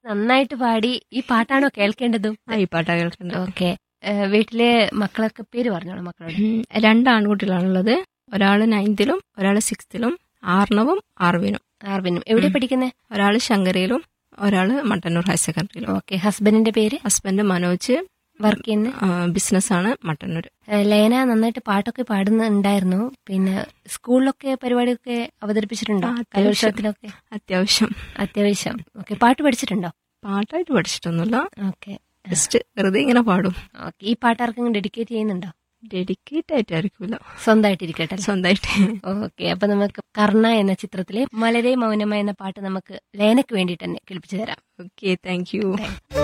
നന്നായിട്ട് പാടി ഈ പാട്ടാണോ കേൾക്കേണ്ടതും ആ ഈ പാട്ടാ കേൾക്കണ്ട ഓക്കെ വീട്ടിലെ മക്കളൊക്കെ പേര് പറഞ്ഞോളൂ മക്കളോട് ഉം, രണ്ട് ആൺകുട്ടികളാണുള്ളത് ഒരാള് നയൻത്തിലും ഒരാള് സിക്സ്ത്തിലും ആർണവും ആർവിനും ആർവിനും എവിടെ ഉം. പഠിക്കുന്നത് ഒരാള് ശങ്കരയിലും ഒരാള് മട്ടന്നൂർ ഹയർ സെക്കൻഡറിയിലും ഓക്കെ ഹസ്ബൻഡിന്റെ പേര് ഹസ്ബൻഡ് മനോജ് വർക്ക് ചെയ്യുന്ന ബിസിനസ്സാണ് മട്ടന്നൂർ ലേന നന്നായിട്ട് പാട്ടൊക്കെ പാടുന്നുണ്ടായിരുന്നു പിന്നെ സ്കൂളിലൊക്കെ പരിപാടിയൊക്കെ അവതരിപ്പിച്ചിട്ടുണ്ടോ ആ, അത്യാവശ്യം. കലോത്സവത്തിനൊക്കെ അത്യാവശ്യം അത്യാവശ്യം ഓക്കെ പാട്ട് പഠിച്ചിട്ടുണ്ടോ പാട്ടായിട്ട് പഠിച്ചിട്ടൊന്നുമില്ല ഓക്കെ ജസ്റ്റ് വെറുതെ ഇങ്ങനെ പാടും ഓക്കെ ഈ പാട്ട് ആർക്കെങ്കിലും ഡെഡിക്കേറ്റ് ചെയ്യുന്നുണ്ടോ ഡെഡിക്കേറ്റ് ആയിട്ടായിരിക്കില്ല സ്വന്തമായിട്ടിരിക്കട്ടെ സ്വന്തമായിട്ട് ഓക്കെ അപ്പൊ നമുക്ക് കർണ എന്ന ചിത്രത്തിലെ മലരെ മൗനമ എന്ന പാട്ട് നമുക്ക് ലേനയ്ക്ക് വേണ്ടിയിട്ട് തന്നെ കേൾപ്പിച്ചു തരാം ഓക്കെ താങ്ക് യു Thank